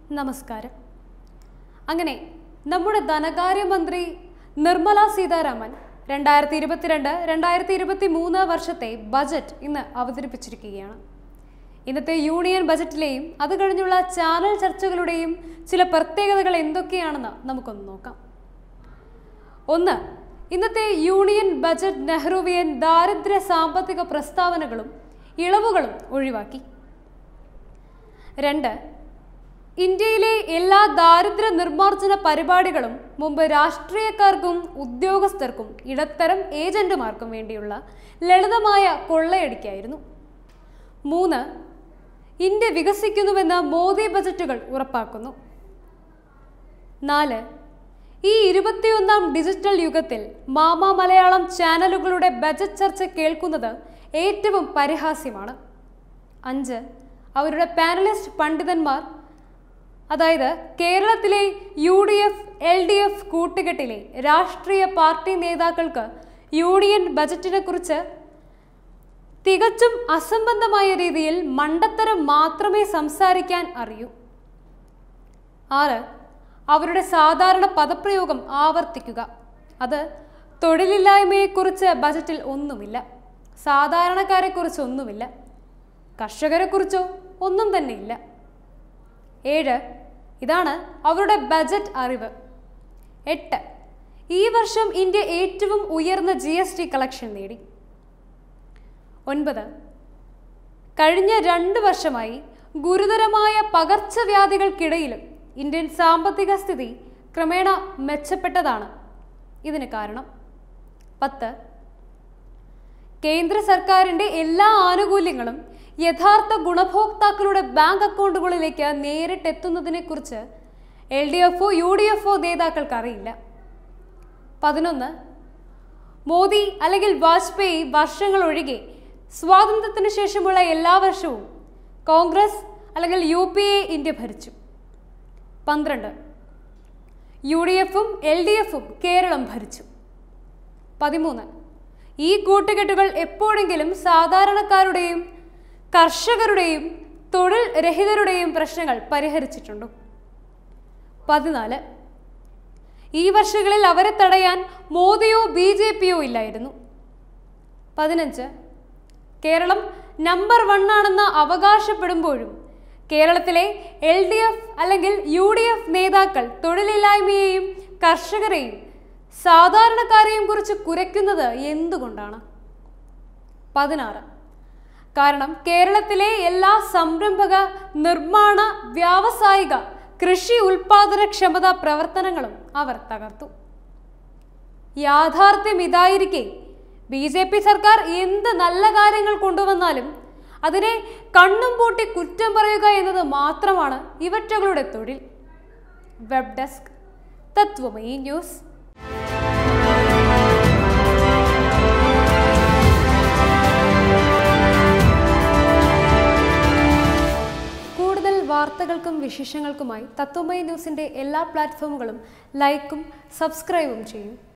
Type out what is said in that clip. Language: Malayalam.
നമസ്കാരം അങ്ങനെ നമ്മുടെ ധനകാര്യമന്ത്രി നിർമ്മല സീതാരാമൻ രണ്ടായിരത്തി ഇരുപത്തിരണ്ട് രണ്ടായിരത്തി ഇരുപത്തി മൂന്ന് വർഷത്തെ ബജറ്റ് ഇന്ന് അവതരിപ്പിച്ചിരിക്കുകയാണ് ഇന്നത്തെ യൂണിയൻ ബജറ്റിലെയും അത് കഴിഞ്ഞുള്ള ചാനൽ ചർച്ചകളുടെയും ചില പ്രത്യേകതകൾ എന്തൊക്കെയാണെന്ന് നമുക്കൊന്ന് നോക്കാം ഒന്ന് ഇന്നത്തെ യൂണിയൻ ബജറ്റ് നെഹ്റുവിയൻ ദാരിദ്ര്യ സാമ്പത്തിക പ്രസ്താവനകളും ഇളവുകളും ഒഴിവാക്കി രണ്ട് ഇന്ത്യയിലെ എല്ലാ ദാരിദ്ര്യ നിർമ്മാർജ്ജന പരിപാടികളും മുമ്പ് രാഷ്ട്രീയക്കാർക്കും ഉദ്യോഗസ്ഥർക്കും ഇടത്തരം ഏജന്റുമാർക്കും വേണ്ടിയുള്ള ലളിതമായ കൊള്ളയടിക്കായിരുന്നു മൂന്ന് ഇന്ത്യ വികസിക്കുന്നുവെന്ന് മോദി ബജറ്റുകൾ ഉറപ്പാക്കുന്നു നാല് ഈ ഇരുപത്തിയൊന്നാം ഡിജിറ്റൽ യുഗത്തിൽ മാമ മലയാളം ചാനലുകളുടെ ബജറ്റ് ചർച്ച കേൾക്കുന്നത് ഏറ്റവും പരിഹാസ്യമാണ് അഞ്ച് അവരുടെ പാനലിസ്റ്റ് പണ്ഡിതന്മാർ അതായത് കേരളത്തിലെ U D F L D F കൂട്ടുകെട്ടിലെ രാഷ്ട്രീയ പാർട്ടി നേതാക്കൾക്ക് യൂണിയൻ ബജറ്റിനെ കുറിച്ച് തികച്ചും അസംബന്ധമായ രീതിയിൽ മണ്ടത്തരം മാത്രമേ സംസാരിക്കാൻ അറിയൂ ആറ് അവരുടെ സാധാരണ പദപ്രയോഗം ആവർത്തിക്കുക അത് തൊഴിലില്ലായ്മയെക്കുറിച്ച് ബജറ്റിൽ ഒന്നുമില്ല സാധാരണക്കാരെക്കുറിച്ച് ഒന്നുമില്ല കർഷകരെക്കുറിച്ചോ ഒന്നും തന്നെ ഇല്ല ഏഴ് ഇതാണ് അവരുടെ ബജറ്റ് അറിവ് എട്ട് ഈ വർഷം ഇന്ത്യ ഏറ്റവും ഉയർന്ന ജി എസ് ടി കളക്ഷൻ നേടി ഒൻപത് കഴിഞ്ഞ രണ്ട് വർഷമായി ഗുരുതരമായ പകർച്ചവ്യാധികൾക്കിടയിലും ഇന്ത്യൻ സാമ്പത്തിക സ്ഥിതി ക്രമേണ മെച്ചപ്പെട്ടതാണ് ഇതിന് കാരണം പത്ത് കേന്ദ്ര സർക്കാരിൻ്റെ എല്ലാ ആനുകൂല്യങ്ങളും യഥാർത്ഥ ഗുണഭോക്താക്കളുടെ ബാങ്ക് അക്കൗണ്ടുകളിലേക്ക് നേരിട്ടെത്തുന്നതിനെക്കുറിച്ച് എൽ ഡി എഫോ യു ഡി എഫോ നേതാക്കൾക്ക് അറിയില്ല പതിനൊന്ന് മോദി അല്ലെങ്കിൽ വാജ്പേയി വർഷങ്ങൾ ഒഴികെ സ്വാതന്ത്ര്യത്തിന് ശേഷമുള്ള എല്ലാ വർഷവും കോൺഗ്രസ് അല്ലെങ്കിൽ യു പി എ ഇന്ത്യ ഭരിച്ചു പന്ത്രണ്ട് യു ഡി എഫും എൽ ഡി എഫും കേരളം ഭരിച്ചു പതിമൂന്ന് ഈ കൂട്ടുകെട്ടുകൾ എപ്പോഴെങ്കിലും സാധാരണക്കാരുടെയും കർഷകരുടെയും തൊഴിൽ രഹിതരുടെയും പ്രശ്നങ്ങൾ പരിഹരിച്ചിട്ടുണ്ടോ പതിനാല് ഈ വർഷങ്ങളിൽ അവരെ തടയാൻ മോദിയോ ബി ജെ പിയോ ഇല്ലായിരുന്നു പതിനഞ്ച് കേരളം നമ്പർ വൺ ആണെന്ന് അവകാശപ്പെടുമ്പോഴും കേരളത്തിലെ എൽ ഡി എഫ് അല്ലെങ്കിൽ യു ഡി എഫ് നേതാക്കൾ തൊഴിലില്ലായ്മയെയും കർഷകരെയും സാധാരണക്കാരെയും കുറിച്ച് കുരയ്ക്കുന്നത് എന്തുകൊണ്ടാണ് പതിനാറ് കാരണം കേരളത്തിലെ എല്ലാ സംരംഭക നിർമ്മാണ വ്യാവസായിക കൃഷി ഉൽപാദനക്ഷമതാ പ്രവർത്തനങ്ങളും അവർ തകർത്തു യാഥാർത്ഥ്യം ഇതായിരിക്കെ ബി ജെ പി സർക്കാർ എന്ത് നല്ല കാര്യങ്ങൾ കൊണ്ടുവന്നാലും അതിനെ കണ്ണും പൂട്ടി കുറ്റം പറയുക എന്നത് മാത്രമാണ് ഇവറ്റകളുടെ തൊഴിൽ വെബ് ഡെസ്ക് തത്വമയി ന്യൂസ് കൂടുതൽ വാർത്തകൾക്കും വിശേഷങ്ങൾക്കുമായി തത്വമയി ന്യൂസിൻ്റെ എല്ലാ പ്ലാറ്റ്ഫോമുകളും ലൈക്കും സബ്സ്ക്രൈബും ചെയ്യും